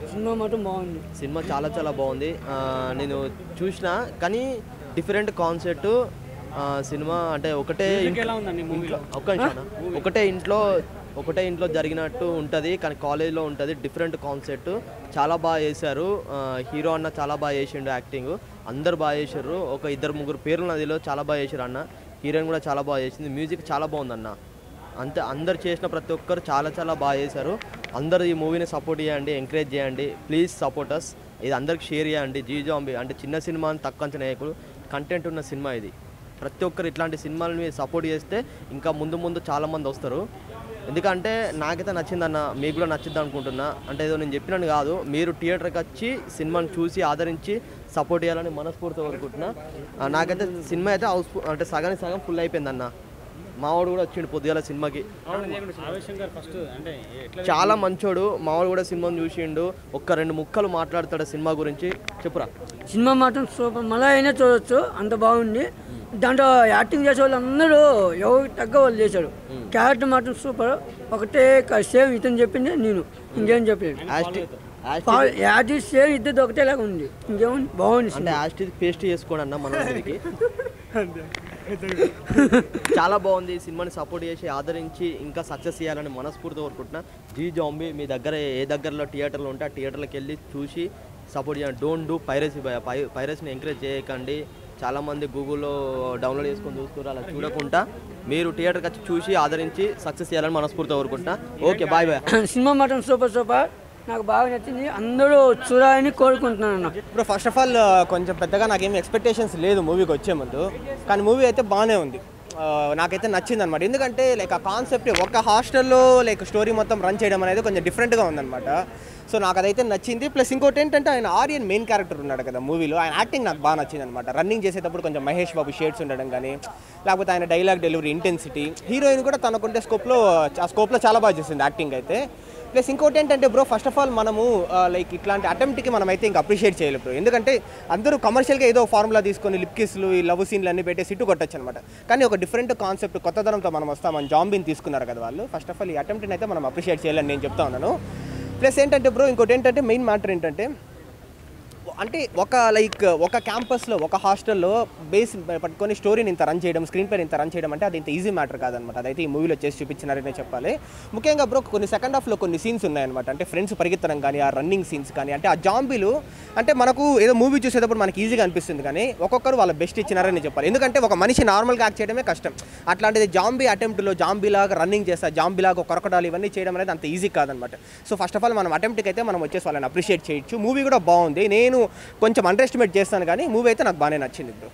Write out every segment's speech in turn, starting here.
Cinema మాత్రం బాగుంది cinema చాలా చాలా బాగుంది ఆ, నేను చూసిన కానీ డిఫరెంట్ కాన్సెప్ట్ సినిమా అంటే ఒకటే ఇంట్లో ఒక్క నిమిషం అన్న. ఒకటే ఇంట్లో ఒకటే ఇంట్లో జరిగినట్టు ఉంటుంది కానీ కాలేజ్లో ఉంటుంది డిఫరెంట్ కాన్సెప్ట్ చాలా బాగా చేశారు ఆ, హీరో అన్న చాలా బాగా చేసిండు యాక్టింగ్ అందరు బాగా చేశారు ఒక ఇద్దరు ముగ్గురు పేర్లు నదిలో చాలా బాగా చేశారు అన్న హీరోయిన్ కూడా చాలా బాగా చేసింది మ్యూజిక్ చాలా బాగుంది అన్న అంతే అందరు చేసిన ప్రతి ఒక్కరు చాలా చాలా బాగా చేశారు అందరూ ఈ మూవీని సపోర్ట్ చేయండి ఎంకరేజ్ చేయండి ప్లీజ్ సపోర్ట్ అస్ ఇది అందరికి షేర్ చేయండి జీ జాంబీ అంటే చిన్న సినిమా అని తక్కువ అంచనా వేయకూడదు కంటెంట్ ఉన్న సినిమా ఇది ప్రతి ఒక్కరు ఇట్లాంటి సినిమాలని సపోర్ట్ చేస్తే ఇంకా ముందు ముందు చాలామంది వస్తారు ఎందుకంటే నాకైతే నచ్చిందన్న మీకు కూడా నచ్చింది అనుకుంటున్నా అంటే ఏదో నేను చెప్పినట్టు కాదు మీరు థియేటర్కి వచ్చి సినిమాని చూసి ఆదరించి సపోర్ట్ చేయాలని మనస్ఫూర్తిగా కోరుకుంటున్నా ఆ, నాకైతే సినిమా అయితే హౌస్ అంటే సగానికి సగం ఫుల్ అయిపోయిందన్న మావాడు కూడా వచ్చిండు పొద్దుగాల సినిమాకి చాలా మంచోడు మావాడు కూడా సినిమాని చూసిండు ఒక్క రెండు ముక్కలు మాట్లాడతాడు సినిమా గురించి చెప్పురా సినిమా మాత్రం సూపర్ మళ్ళీ అయినా చూడొచ్చు అంత బాగుంది దాంట్లో యాక్టింగ్ చేసే వాళ్ళు అందరూ ఎవరు తగ్గ వాళ్ళు చేశారు క్యారెక్టర్ మాత్రం సూపర్ ఒకటే సేమ్ ఇతను చెప్పింది నేను ఇంకేం చెప్పలేదు యాస్టి యాస్టి- యాక్టింగ్ సేమ్ ఇద్దరు ఒకటేలాగా ఉంది ఇంకేముంది బాగుంది అంటే యాస్టి పేస్ట్ చేసుకోండి అన్న మన ఊరికి చాలా బాగుంది ఈ సినిమాని సపోర్ట్ చేసి ఆదరించి ఇంకా సక్సెస్ చేయాలని మనస్ఫూర్తి కోరుకుంటున్నా జీ జాంబీ మీ దగ్గర ఏ దగ్గరలో థియేటర్లు ఉంటే ఆ థియేటర్లకు వెళ్ళి చూసి సపోర్ట్ చేయండి డోంట్ డూ పైరసీ పైరసీని ఎంకరేజ్ చేయకండి చాలామంది గూగుల్లో డౌన్లోడ్ చేసుకొని చూస్తున్నారు అలా చూడకుండా మీరు థియేటర్కి వచ్చి చూసి ఆదరించి సక్సెస్ చేయాలని మనస్ఫూర్తిగా కోరుకుంటున్నా ఓకే బాయ్ బాయ్ సినిమా మాత్రం సూపర్ సూపర్ నాకు బాగా నచ్చింది అందరూ చూడాలని కోరుకుంటున్నాను అన్న ఇప్పుడు ఫస్ట్ ఆఫ్ ఆల్ కొంచెం పెద్దగా నాకేం ఎక్స్పెక్టేషన్స్ లేదు మూవీకి వచ్చే ముందు కానీ మూవీ అయితే బాగానే ఉంది ఆ, నాకైతే నచ్చింది అనమాట ఎందుకంటే లైక్ ఆ కాన్సెప్ట్ ఒక హాస్టల్లో లైక్ స్టోరీ మొత్తం రన్ చేయడం అనేది కొంచెం డిఫరెంట్గా ఉందన్నమాట సో నాకు అదైతే నచ్చింది ప్లస్ ఇంకోటి ఏంటంటే ఆయన ఆర్యన్ మెయిన్ క్యారెక్టర్ ఉన్నాడు కదా మూవీలో ఆయన యాక్టింగ్ నాకు బాగా నచ్చింది అనమాట రన్నింగ్ చేసేటప్పుడు కొంచెం మహేష్ బాబు షేడ్స్ ఉండడం కానీ లేకపోతే ఆయన డైలాగ్ డెలివరీ ఇంటెన్సిటీ హీరోయిన్ కూడా తనకుంటే స్కోప్లో ఆ స్కోప్లో చాలా బాగా చేసింది యాక్టింగ్ అయితే ప్లస్ ఇంకోటి ఏంటంటే బ్రో ఫస్ట్ ఆఫ్ ఆల్ మనము లైక్ ఇట్లాంటి అటెంప్ట్కి మనం అయితే ఇంకా అప్రిషియేట్ చేయలేదు బ్రో ఎందుకంటే అందరూ కమర్షియల్గా ఏదో ఫార్ములా తీసుకొని లిప్ కిస్లు ఈ లవ్ సీన్లు అన్ని పెట్టేసి ఇటు కొట్టచ్చు అనమాట కానీ ఒక డిఫరెంట్ కాన్సెప్ట్ కొత్త ధనంతో మనం వస్తాం మన జాంబీని తీసుకున్నారు కదా వాళ్ళు ఫస్ట్ ఆఫ్ ఆల్ ఈ అటెంప్ట్ని అయితే మనం అప్రిషియేట్ చేయాలని నేను చెప్తా ఉన్నాను ప్లస్ ఏంటంటే బ్రో ఇంకోటి ఏంటంటే మెయిన్ మ్యాటర్ ఏంటంటే అంటే ఒక లైక్ ఒక క్యాంపస్లో ఒక హాస్టల్లో బేస్ పట్టుకొని స్టోరీని ఇంత రన్ చేయడం స్క్రీన్ పైన ఇంత రన్ చేయడం అంటే అది ఇంత ఈజీ మ్యాటర్ కాదనమాట అదైతే ఈ మూవీలో చేసి చూపించినారనే చెప్పాలి ముఖ్యంగా బ్రో కొన్ని సెకండ్ హాఫ్లో కొన్ని సీన్స్ ఉన్నాయన్నమాట అంటే ఫ్రెండ్స్ పరిగెత్తడం కానీ ఆ రన్నింగ్ సీన్స్ కానీ అంటే ఆ జాంబీలు అంటే మనకు ఏదో మూవీ చూసేటప్పుడు మనకి ఈజీగా అనిపిస్తుంది కానీ ఒక్కొక్కరు వాళ్ళ బెస్ట్ ఇచ్చినారని చెప్పాలి ఎందుకంటే ఒక మనిషి నార్మల్గా యాక్ట్ చేయడమే కష్టం అట్లాంటిది జాంబీ అటెంప్ట్లో జాంబీలాగా రన్నింగ్ చేస్తా జాంబీలాగా కొరకడాలు ఇవన్నీ చేయడం అనేది అంత ఈజీ కాదనమాట సో ఫస్ట్ ఆఫ్ ఆల్ మనం అటెంప్ట్కి అయితే మనం వచ్చేసి వాళ్ళని అప్రిషియేట్ చేయొచ్చు మూవీ కూడా బాగుంది నేను కొంచెం అండర్ ఎస్టిమేట్ చేస్తాను కానీ మూవీ అయితే నాకు బాగానే నచ్చింది ఇప్పుడు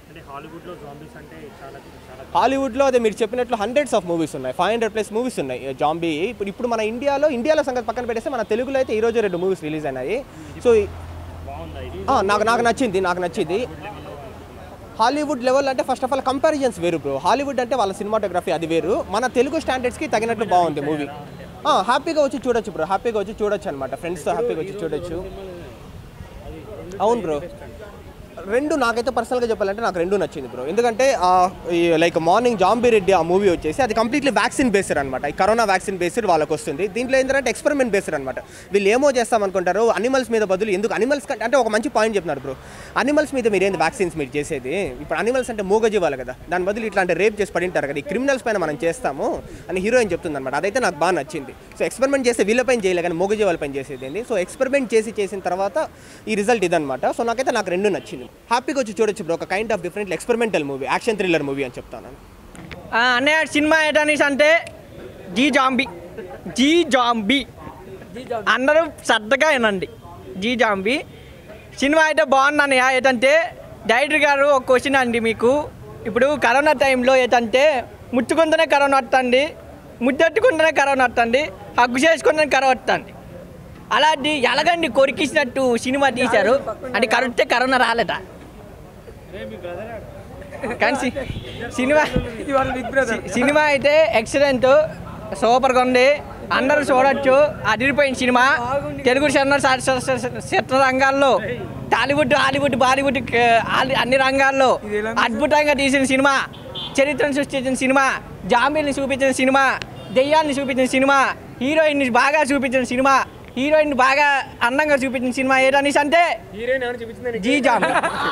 హాలీవుడ్లో అదే మీరు చెప్పినట్లు హండ్రెడ్స్ ఆఫ్ మూవీస్ ఉన్నాయి ఫైవ్ హండ్రెడ్ ప్లస్ మూవీస్ ఉన్నాయి జాంబీ ఇప్పుడు ఇప్పుడు మన ఇండియాలో ఇండియాలో సంగతి పక్కన పెట్టేస్తే మన తెలుగులో అయితే ఈ రోజు రెండు మూవీస్ రిలీజ్ అయినాయి సో ఆ, నాకు నాకు నచ్చింది నాకు నచ్చింది హాలీవుడ్ లెవెల్ అంటే ఫస్ట్ ఆఫ్ ఆల్ కంపారిజన్స్ వేరు బ్రో హాలీవుడ్ అంటే వాళ్ళ సినిమాటోగ్రఫీ అది వేరు మన తెలుగు స్టాండర్డ్స్కి తగినట్లు బాగుంది మూవీ హ్యాపీగా వచ్చి చూడొచ్చు బ్రో హ్యాపీగా వచ్చి చూడొచ్చు అనమాట ఫ్రెండ్స్తో హ్యాపీగా వచ్చి చూడొచ్చు అవును బ్రో రెండు నాకైతే పర్సనల్గా చెప్పాలంటే నాకు రెండు నచ్చింది బ్రో ఎందుకంటే లైక్ మార్నింగ్ జాంబీ రెడ్డి ఆ మూవీ వచ్చేసి అది కంప్లీట్లీ వ్యాక్సిన్ బేస్డ్ అనమాట ఈ కరోనా వ్యాక్సిన్ బేస్డ్ వాళ్ళకి వస్తుంది దీంట్లో ఏంటంటే ఎక్స్పెరిమెంట్ బేస్డ్ అనమాట వీళ్ళు ఏమో చేస్తామనుకుంటారు అనిమల్స్ మీద బదులు ఎందుకు అనిమల్స్ అంటే ఒక మంచి పాయింట్ చెప్తున్నారు బ్రో అనిమల్స్ మీద మీరు ఏంది వ్యాక్సిన్స్ మీరు చేసేది ఇప్పుడు అనిమల్స్ అంటే మూగజీవాలు కదా దాని బదులు ఇట్లాంటి రేప్ చేసి పడింటారు కదా ఈ క్రిమినల్స్ పైన మనం చేస్తాము అని హీరోయిన్ చెప్తుంది అనమాట అదైతే నాకు బాగా నచ్చింది సో ఎక్స్పెరిమెంట్ చేస్తే వీళ్ళపైన చేయలే కానీ మూగజీవాల పైన చేసేది ఏంది సో ఎక్స్పెరిమెంట్ చేసి చేసిన తర్వాత ఈ రిజల్ట్ ఇదనమాట సో నాకైతే నాకు రెండు నచ్చింది హ్యాపీగా వచ్చి చూడొచ్చు బ్రో ఒక kind of different experimental movie action thriller movie అని చెప్తాను ఆ, అన్నయ్య సినిమా ఏంటనేసి అంటే జీ జాంబీ జీ జాంబీ అందరూ శ్రద్ధగా వినండి జీ జాంబీ సినిమా అయితే బాగుంది అన్నయ్య ఏంటంటే డైరెక్టర్ గారు ఒక క్వశ్చన్ అండి మీకు ఇప్పుడు కరోనా టైంలో ఏంటంటే ముట్టుకుంటేనే కరోనా వస్తుంది ముద్దెట్టుకుంటేనే కరోనా వస్తుంది హగ్గు చేసుకుంటేనే కరోనా వస్తుంది అలాంటి ఎలాగండి కొరికిసినట్టు సినిమా తీశారు అంటే కరెక్టే కరోనా రాలేట కానీ సి- సినిమా సి- సినిమా అయితే ఎక్సలెంట్ సూపర్గా ఉంది అందరూ చూడొచ్చు అదిరిపోయిన సినిమా తెలుగు చిన్న చిత్ర రంగాల్లో టాలీవుడ్ హాలీవుడ్ బాలీవుడ్ క- ఆల్- అన్ని రంగాల్లో అద్భుతంగా తీసిన సినిమా చరిత్రను సృష్టించిన సినిమా జాంబీని చూపించిన సినిమా దెయ్యాన్ని చూపించిన సినిమా హీరోయిన్ని బాగా చూపించిన సినిమా హీరోయిన్ బాగా అందంగా చూపించిన సినిమా ఏదనేసి అంటే జీ జాంబీ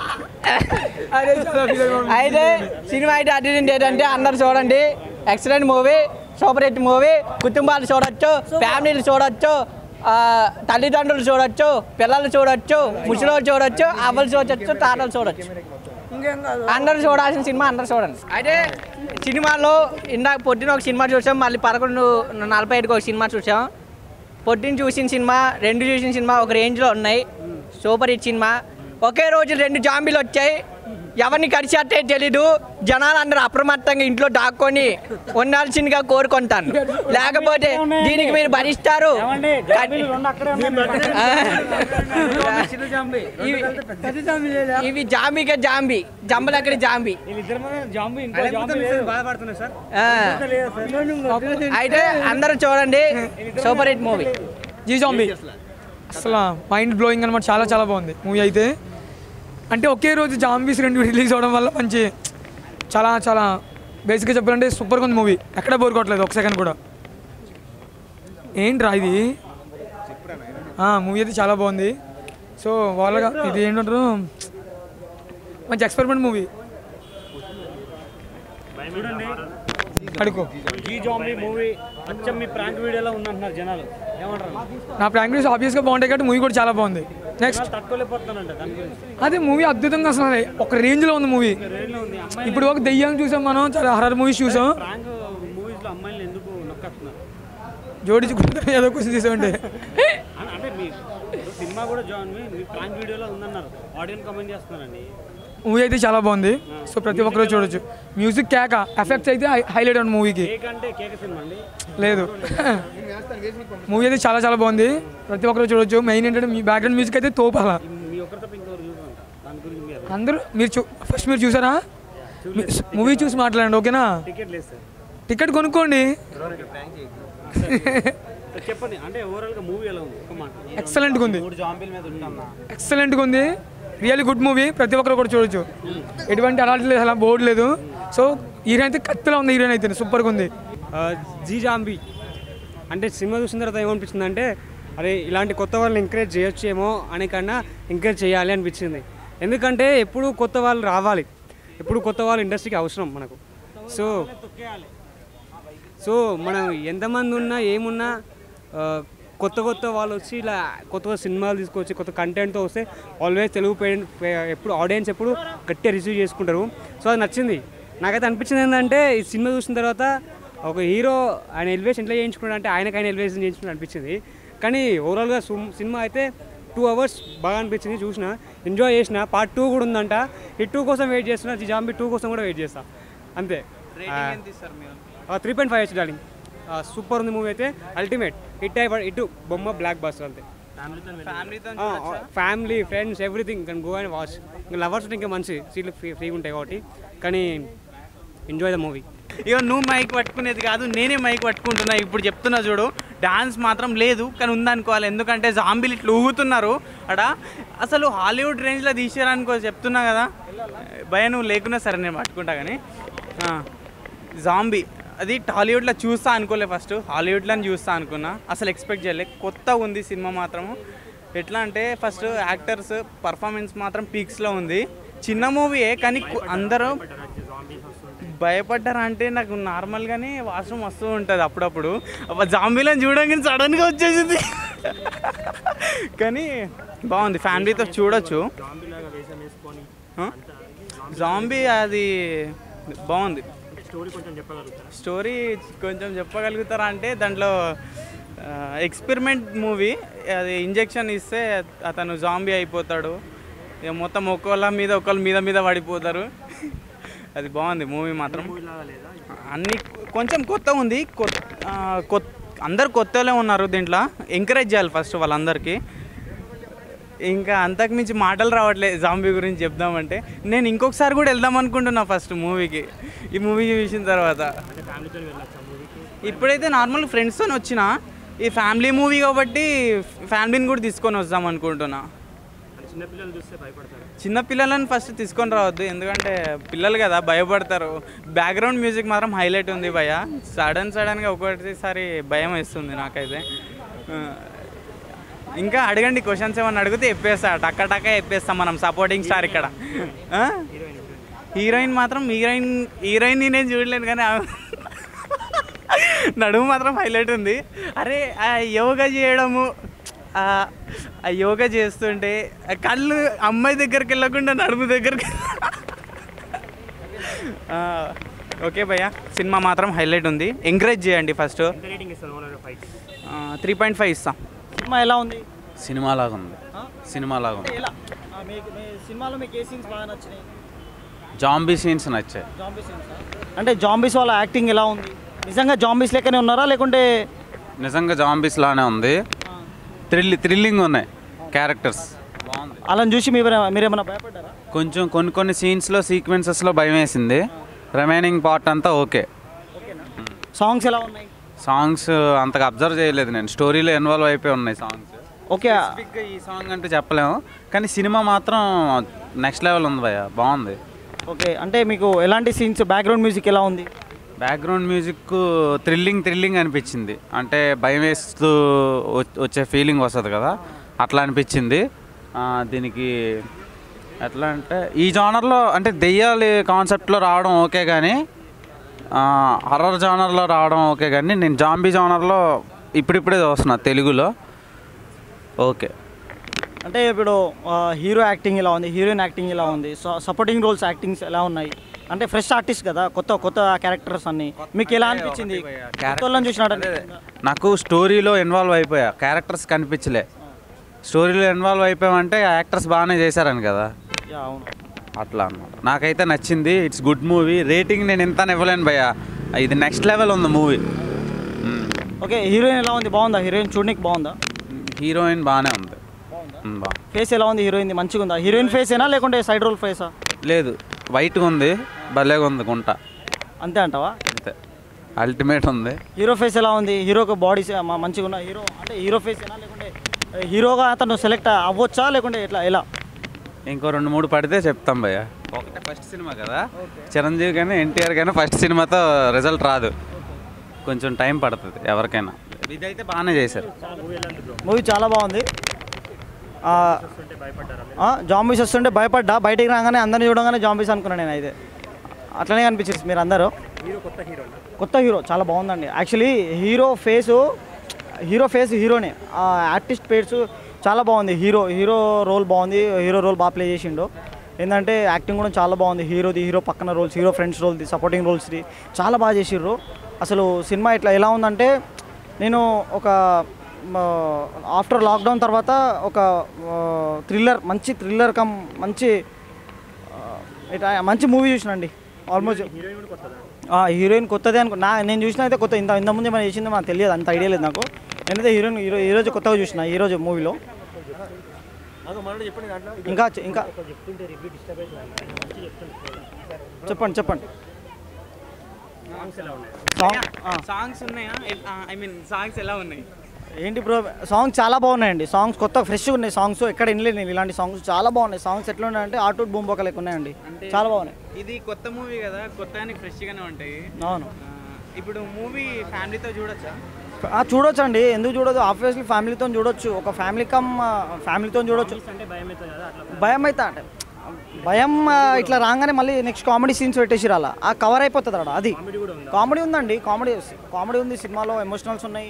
అయితే సినిమా అయితే అటెండ్ ఏంటంటే అందరు చూడండి excellent movie super hit movie కుటుంబాలు చూడొచ్చు ఫ్యామిలీలు చూడొచ్చు ఆ, తల్లిదండ్రులు చూడొచ్చు పిల్లలు చూడొచ్చు ముసలోళ్ళు చూడొచ్చు అవ్వలు చూడొచ్చు తాతలు చూడొచ్చు ఇంకేం కాదు అందరూ చూడాల్సిన సినిమా అందరూ చూడండి అయితే సినిమాలో ఇందాక పొద్దున ఒక సినిమా చూసాం మళ్ళీ పదకొండు నలభై ఐదుకి ఒక సినిమా చూసాం పొద్దున్న చూసిన సినిమా రెండు చూసిన సినిమా ఒక రేంజ్లో ఉన్నాయి సూపర్ హిట్ సినిమా ఒకే రోజు రెండు జాంబీలు వచ్చాయి ఎవరిని కరిచేస్తే తెలీదు జనాలు అందరూ అప్రమత్తంగా ఇంట్లో దాక్కొని ఉండాల్సిందిగా కోరుకుంటాను లేకపోతే దీనికి మీరు భరిస్తారు ఆ. ఇవి పెద్ద జాంబీ లేదా? ఇవి జాంబీగా జాంబీ జంబలక్కడి జాంబీ ఆ. అయితే అందరూ చూడండి super hit movie Z zombie అసలు మైండ్ బ్లోయింగ్ అనమాట చాలా చాలా బాగుంది మూవీ అయితే అంటే ఒకే రోజు జాంబీస్ రెండు రిలీజ్ అవడం వల్ల మంచి చాలా చాలా బేసిక్గా చెప్పాలంటే సూపర్గా ఉంది మూవీ ఎక్కడ బోర్ కొట్టలేదు ఒక సెకండ్ కూడా ఏంట్రా ఇది మూవీ అయితే చాలా బాగుంది సో వాళ్ళగా ఇది ఏంటంటారు మంచి ఎక్స్పెరిమెంట్ మూవీ అడుకో ఈ జాంబీ మూవీ అచ్చం మీ ప్రాంక్ వీడియోలో ఉందంటున్నారు జనాలు ఏమంటారు నా ప్రాంక్ న్యూస్ ఆబ్వియస్గా బాగుంటాయి కాబట్టి మూవీ కూడా చాలా బాగుంది నెక్స్ట్ తట్టుకోలేకపోతున్నానంట దాని గురించి అదే మూవీ అద్భుతంగా అసలు ఒక రేంజ్లో ఉంది మూవీ ఇప్పుడు ఒక దెయ్యం చూసాం మనం చాలా హర్రర్ మూవీస్ చూసాం ప్రాంక్ మూవీస్లో అమ్మాయిలు ఎందుకు నొక్కేస్తున్నారు జోడించుకుంటారు ఏదో క్వశ్చన్ తీసామంటే అన్- అంటే మీ సినిమా కూడా జాన్ మీ మీ ప్రాంక్ వీడియోలో ఉందన్నారు ఆడియన్స్ కమెంట్ చేస్తున్నారండి మూవీ అయితే చాలా బాగుంది సో ప్రతి ఒక్కరు చూడొచ్చు మ్యూజిక్ కేక ఎఫెక్ట్స్ అయితే హైలైట్ ఉంది మూవీకి కేక్ అంటే కేక్ సినిమా అండి లేదు మూవీ అయితే చాలా చాలా బాగుంది ప్రతి ఒక్కరు చూడొచ్చు మెయిన్ ఏంటంటే మీ బ్యాక్గ్రౌండ్ మ్యూజిక్ అయితే తోపు అలా మీ ఒక్కరి తప్ప ఇంకొకరు చూసారంట దాని గురించి మీరు అందరూ మీరు చూ ఫస్ట్ మీరు చూసారా మూవీ చూసి మాట్లాడండి ఓకేనా టికెట్ లేదు సార్ టికెట్ కొనుక్కోండి సార్ చెప్పండి అంటే ఓవరాల్గా మూవీ ఎలా ఉంది ఒక మాట ఎక్సలెంట్గా ఉంది మూడు జాంబీల మీద ఉంటాం ఎక్సలెంట్గా ఉంది రియల్లీ గుడ్ మూవీ ప్రతి ఒక్కరు కూడా చూడొచ్చు ఎటువంటి అలాంటి లేదు అలా బోర్డు లేదు సో హీరోయిన్ అయితే కత్తిలో ఉంది హీరోయిన్ అయితే సూపర్గా ఉంది జీ జాంబీ అంటే సినిమా చూసిన తర్వాత ఏమనిపించింది అంటే అరే ఇలాంటి కొత్త వాళ్ళని ఎంకరేజ్ చేయొచ్చేమో అనే కన్నా ఎంకరేజ్ చేయాలి అనిపించింది ఎందుకంటే ఎప్పుడు కొత్త వాళ్ళు రావాలి ఎప్పుడు కొత్త వాళ్ళు ఇండస్ట్రీకి అవసరం మనకు సో సో మనం ఎంతమంది ఉన్నా ఏమున్నా ఆ, కొత్త కొత్త వాళ్ళు వచ్చి ఇలా కొత్త కొత్త సినిమాలు తీసుకొచ్చి కొత్త కంటెంట్తో వస్తే ఆల్వేస్ తెలుగు పేరెంట్ ఎప్పుడు ఆడియన్స్ ఎప్పుడు గట్టిగా రిసీవ్ చేసుకుంటారు సో అది నచ్చింది నాకైతే అనిపించింది ఏంటంటే ఈ సినిమా చూసిన తర్వాత ఒక హీరో ఆయన ఎలివేషన్ ఎట్లా చేయించుకున్నాడు అంటే ఆయనకు ఆయన ఎలివేషన్ చేయించుకున్నాడు అనిపించింది కానీ ఓవరాల్గా సినిమా అయితే టూ అవర్స్ బాగా అనిపించింది చూసిన ఎంజాయ్ చేసిన పార్ట్ టూ కూడా ఉందంట ఈ టూ కోసం వెయిట్ చేస్తున్నా ఈ జాంబీ టూ కోసం కూడా వెయిట్ చేస్తా అంతే three point five H darling super ఉంది మూవీ అయితే అల్టిమేట్ హిట్ అయి ఇటు బొమ్మ బ్లాక్ బస్టర్ అంతే family friends everything can go and watch ఇంకా లవర్స్ ఇంకా మంచి సీట్లు ఫ్రీ ఫ్రీగా ఉంటాయి కాబట్టి కానీ ఎంజాయ్ ద మూవీ ఇక నువ్వు మైక్ పట్టుకునేది కాదు నేనే మైక్ పట్టుకుంటున్నా ఇప్పుడు చెప్తున్నా చూడు డాన్స్ మాత్రం లేదు కానీ ఉందనుకోవాలి ఎందుకంటే జాంబీలు ఇట్లా ఊగుతున్నారు అడ అసలు హాలీవుడ్ రేంజ్లో తీసారనుకో చెప్తున్నా కదా భయ నువ్వు లేకున్నా సరే నేను పట్టుకుంటా కానీ ఆ, జాంబీ అది టాలీవుడ్లో చూస్తా అనుకోలే ఫస్ట్ హాలీవుడ్లో చూస్తా అనుకున్నా అసలు ఎక్స్పెక్ట్ చేయలే కొత్తగా ఉంది సినిమా మాత్రము ఎట్లా అంటే ఫస్ట్ యాక్టర్స్ పర్ఫార్మెన్స్ మాత్రం పీక్స్లో ఉంది చిన్న మూవీయే కానీ కు- అందరూ భయపడ్డారా అంటే నాకు నార్మల్గానే వాష్రూమ్ వస్తూ ఉంటుంది అప్పుడప్పుడు అబ్బా జాంబీలను చూడగానే సడన్గా వచ్చేసింది కానీ బాగుంది ఫ్యామిలీతో చూడొచ్చు ఆ? జాంబీ అది బాగుంది స్టోరీ కొంచెం చెప్పగలుగుతారా అంటే దాంట్లో ఎక్స్పెరిమెంట్ మూవీ అది ఇంజెక్షన్ ఇస్తే అతను జాంబీ అయిపోతాడు ఇక మొత్తం ఒకళ్ళ మీద ఒకళ్ళ మీద మీద పడిపోతారు అది బాగుంది మూవీ మాత్రం అన్ని కొంచెం కొత్త ఉంది కొత్త ఆ, కొత్త అందరు కొత్తలే ఉన్నారు దీంట్లో ఎంకరేజ్ చేయాలి ఫస్ట్ వాళ్ళందరికీ ఇంకా అంతకుమించి మాటలు రావట్లేదు జాంబీ గురించి చెప్దామంటే నేను ఇంకొకసారి కూడా వెళ్దాం అనుకుంటున్నా ఫస్ట్ మూవీకి ఈ మూవీ చూసిన తర్వాత ఇప్పుడైతే నార్మల్ ఫ్రెండ్స్తో వచ్చిన ఈ ఫ్యామిలీ మూవీ కాబట్టి ఫ్యామిలీని కూడా తీసుకొని వద్దాం అనుకుంటున్నా చిన్న పిల్లలను ఫస్ట్ తీసుకొని రావద్దు ఎందుకంటే పిల్లలు కదా భయపడతారు బ్యాక్గ్రౌండ్ మ్యూజిక్ మాత్రం హైలైట్ ఉంది భయ సడన్ సడన్గా ఒకటిసారి భయం వేస్తుంది నాకైతే ఆ, ఇంకా అడగండి క్వశ్చన్స్ ఏమన్నా అడిగితే చెప్పేస్తా టక్క టక్క చెప్పేస్తాం మనం సపోర్టింగ్ స్టార్ ఇక్కడ ఆ? హీరోయిన్ మాత్రం హీరోయిన్ హీరోయిన్ నేను చూడలేను కానీ ఆమె- నడుము మాత్రం హైలైట్ ఉంది అరే ఆ యోగా చేయడము ఆ ఆ యోగా చేస్తుంటే ఆ కళ్ళు అమ్మాయి దగ్గరికి వెళ్ళకుండా నడుము దగ్గరికి ఆ, ఓకే భయ్య సినిమా మాత్రం హైలైట్ ఉంది ఎంకరేజ్ చేయండి ఫస్ట్ త్రీ పాయింట్ ఫైవ్ ఇస్తాం సినిమా ఎలా ఉంది సినిమా లాగా ఉంది సినిమా లాగా ఉంది ఎలా ఆ, మీకు మీ సినిమాలో మీకు ఏ సీన్స్ బాగా నచ్చినాయి జాంబీ సీన్స్ నచ్చాయి జాంబీ సీన్స్ అంటే జాంబీస్ వాళ్ళ యాక్టింగ్ ఎలా ఉంది నిజంగా జాంబీస్ లెక్కనే ఉన్నారా లేకుంటే నిజంగా జాంబీస్ లానే ఉంది థ్రిల్ థ్రిల్లింగ్ ఉన్నాయి క్యారెక్టర్స్ బాగుంది అలా చూసి మీరు మీరేమైనా భయపడ్డారా కొంచెం కొన్ని కొన్ని సీన్స్లో సీక్వెన్సెస్లో భయం వేసింది రిమైనింగ్ పార్ట్ అంతా ఓకే సాంగ్స్ ఎలా ఉన్నాయి సాంగ్స్ అంతగా అబ్జర్వ్ చేయలేదు నేను స్టోరీలో ఇన్వాల్వ్ అయిపోయి ఉన్నాయి సాంగ్స్ ఓకే స్పెసిఫిక్గా ఈ సాంగ్ అంటే చెప్పలేము కానీ సినిమా మాత్రం నెక్స్ట్ లెవెల్ ఉంది భయ్య బాగుంది ఓకే అంటే మీకు ఎలాంటి సీన్స్ బ్యాక్గ్రౌండ్ మ్యూజిక్ ఎలా ఉంది బ్యాక్గ్రౌండ్ మ్యూజిక్ థ్రిల్లింగ్ థ్రిల్లింగ్ అనిపించింది అంటే భయం వేస్తూ వ- వచ్చే ఫీలింగ్ వస్తుంది కదా అట్లా అనిపించింది ఆ, దీనికి ఎట్లా అంటే ఈ జానర్లో అంటే దెయ్యాలి కాన్సెప్ట్లో రావడం ఓకే కానీ హర్రర్ జానర్లో రావడం ఓకే కానీ నేను జాంబీ జానర్లో ఇప్పుడిప్పుడే చూస్తున్నా తెలుగులో ఓకే అంటే ఇప్పుడు హీరో యాక్టింగ్ ఎలా ఉంది హీరోయిన్ యాక్టింగ్ ఎలా ఉంది సపోర్టింగ్ రోల్స్ యాక్టింగ్స్ ఎలా ఉన్నాయి అంటే ఫ్రెష్ ఆర్టిస్ట్ కదా కొత్త కొత్త క్యారెక్టర్స్ అన్ని మీకు ఎలా అనిపించింది కొత్త వాళ్ళని చూసినట్టు నాకు స్టోరీలో ఇన్వాల్వ్ అయిపోయా క్యారెక్టర్స్ కనిపించలే స్టోరీలో ఇన్వాల్వ్ అయిపోయామంటే యాక్టర్స్ బాగానే చేశారని కదా యా, అవును అట్లా అన్నమాట నాకైతే నచ్చింది ఇట్స్ గుడ్ మూవీ రేటింగ్ నేను ఇంత ఇవ్వలేను భయ్య ఇది నెక్స్ట్ లెవెల్ ఉంది మూవీ ఓకే హీరోయిన్ ఎలా ఉంది బాగుందా హీరోయిన్ చూడడానికి బాగుందా హీరోయిన్ బాగానే ఉంది మ్, బా ఫేస్ ఎలా ఉంది హీరోయిన్ మంచిగా ఉందా హీరోయిన్ ఫేసేనా లేకుంటే సైడ్ రోల్ ఫేసా లేదు వైట్గా ఉంది భలేగా ఉంది గుంట అంతే అంటావా అంతే అల్టిమేట్ ఉంది హీరో ఫేస్ ఎలా ఉంది హీరోకి బాడీ మంచిగా ఉన్న హీరో అంటే హీరో ఫేసేనా లేకుంటే హీరోగా అతను సెలెక్ట్ అవ్వచ్చా లేకుంటే ఎట్లా ఎలా ఇంకో రెండు మూడు పడితే చెప్తాం భయ్య ఒకటే ఫస్ట్ సినిమా కదా చిరంజీవి కానీ ఎన్టీఆర్ కానీ ఫస్ట్ సినిమాతో రిజల్ట్ రాదు కొంచెం టైం పడుతుంది ఎవరికైనా ఇదైతే బాగానే చేశారు మూవీ చాలా బాగుంది జాంబీస్ వస్తుంటే భయపడ్డా బయటికి రాగానే అందరిని చూడగానే జాంబీస్ అనుకున్నాను నేను అయితే అట్లనే అనిపించింది మీరు అందరూ కొత్త హీరో చాలా బాగుందండి actually hero face hero face హీరోనే ఆ ఆర్టిస్ట్ పేర్స్ చాలా బాగుంది హీరో హీరో రోల్ బాగుంది హీరో రోల్ బాగా ప్లే చేసిండు ఏంటంటే యాక్టింగ్ కూడా చాలా బాగుంది హీరోది హీరో పక్కన రోల్స్ హీరో ఫ్రెండ్స్ రోల్ది సపోర్టింగ్ రోల్స్ది చాలా బాగా చేసిర్రు అసలు సినిమా ఇట్లా ఎలా ఉందంటే నేను ఒక ఆఫ్టర్ లాక్డౌన్ తర్వాత ఒక థ్రిల్లర్ మంచి థ్రిల్లర్ కమ్ మంచి ఆ, ఇట్లా మంచి మూవీ చూసినండి ఆల్మోస్ట్ హీరోయిన్ కొత్తదే అనుకో నా నేను చూసిన అయితే కొత్త ఇంత ఇంత ముందు ఏమైనా చేసిందో నాకు తెలియదు అంత ఐడియా లేదు నాకు నేనైతే హీరోయిన్ హీరో ఈరోజు కొత్తగా చూసిన ఈరోజు మూవీలో ఇంకా చె- ఇంకా చెప్పండి చెప్పండి సాంగ్ ఆ. సాంగ్స్ ఉన్నాయా ఐ మీన్ సాంగ్స్ ఎలా ఉన్నాయి ఏంటి బ్రో సాంగ్స్ చాలా బాగున్నాయండి సాంగ్స్ కొత్త ఫ్రెష్గా ఉన్నాయి సాంగ్స్ ఎక్కడ వినలేదు నేను ఇలాంటి సాంగ్స్ చాలా బాగున్నాయి సాంగ్స్ ఎట్లా ఉన్నాయంటే ఆటో బూమ్ బొక్క లెక్క ఉన్నాయండి చాలా బాగున్నాయి ఇది కొత్త మూవీ కదా కొత్తగానే ఫ్రెష్గానే ఉంటాయి అవును ఆ, ఇప్పుడు మూవీ ఫ్యామిలీతో చూడొచ్చా ఆ, చూడొచ్చండి ఎందుకు చూడదు ఆబ్వియస్లీ ఫ్యామిలీతో చూడొచ్చు ఒక ఫ్యామిలీ కమ్ ఫ్యామిలీతో చూడొచ్చు భయం అయితే అంటే భయం ఆ, ఇట్లా రాగానే మళ్ళీ నెక్స్ట్ కామెడీ సీన్స్ పెట్టేసి రాలా ఆ కవర్ అయిపోతుంది అక్కడ అది కామెడీ ఉందండి కామెడీ కామెడీ ఉంది సినిమాలో ఎమోషనల్స్ ఉన్నాయి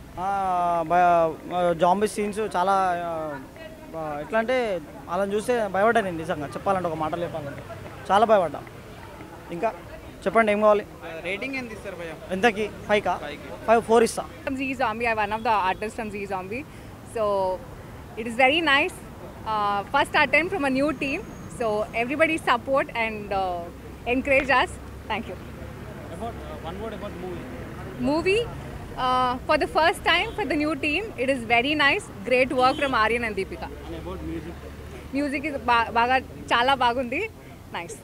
జాంబీ సీన్స్ చాలా ఆ, ఆ, ఎట్లా అంటే అలా చూస్తే భయపడ్డా నేను నిజంగా చెప్పాలంటే ఒక మాటలు చెప్పాలంటే చాలా భయపడ్డా ఇంకా చెప్పండి ఏం కావాలి రేటింగ్ ఎంత ఇస్తారు భయ్య ఎంతకి ఫైవ్కా ఫైవ్ ఫోర్ ఇస్తా from Z Zombie. I'm one of the artists from Z Zombie. So it is very nice. Uh, first attempt from a new team. So everybody support and uh, encourage us. Thank you. movie. Uh, for the first time for the new team, it is very nice. Great work from Aryan and Deepika. Music is ba- baga chala bagundi. Nice.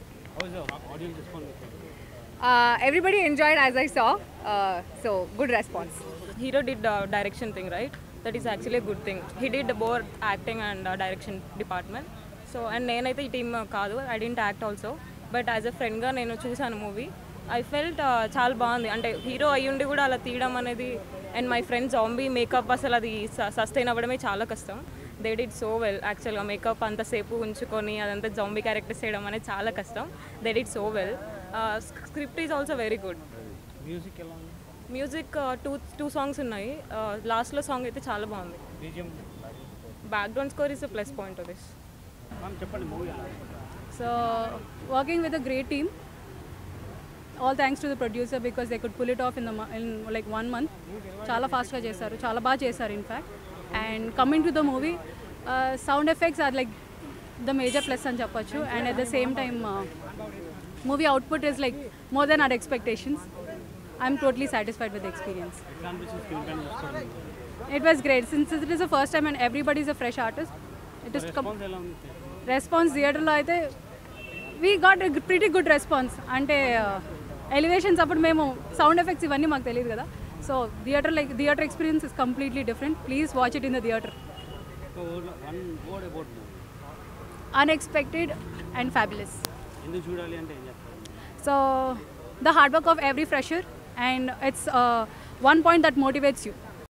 Uh, everybody enjoyed as I saw. Uh, so good response. hero did uh, direction thing right that is actually a good thing he did both acting and uh, direction department so and నేనైతే ఈ team కాదు I didn't act also but as a ఫ్రెండ్గా నేను చూశాను movie I felt చాలా బాగుంది అంటే hero అయ్యుండి కూడా అలా తీయడం అనేది and my friend zombie makeup అసలు అది సస్టైన్ అవ్వడమే చాలా కష్టం దే డిడ్ సో వెల్ యాక్చువల్గా మేకప్ అంతసేపు ఉంచుకొని అదంతా జాంబీ క్యారెక్టర్స్ చేయడం అనేది చాలా కష్టం they did so well script is also very good music ఎలా ఉంది మ్యూజిక్ టూ టూ సాంగ్స్ ఉన్నాయి లాస్ట్లో సాంగ్ అయితే చాలా బాగుంది BGM background score is plus point this ma'am చెప్పండి మూవీ ఎలా So, working with a great team. All thanks to the producer because they could pull it off in the mo- in like one month. చాలా ఫాస్ట్గా చేశారు చాలా బాగా చేశారు in fact and coming to the movie sound effects are like the major plus అని చెప్పొచ్చు and at the same time movie output is like more than our expectations I'm totally satisfied with experience ఎట్లా అనిపించింది screen పైన చూసుకోవడం it was great since it is the first time and everybody is a fresh artist it is response ఎలా ఉంది response థియేటర్లో అయితే we got pretty good response అంటే elevations అప్పుడు మేము సౌండ్ ఎఫెక్ట్స్ ఇవన్నీ మాకు తెలియదు కదా so theatre like theatre experience is completely different please watch it in the theatre so one word about movie unexpected and fabulous ఎందుకు చూడాలి అంటే ఏం చెప్తారు So the hard work of every fresher and it's uh, one point that motivates you.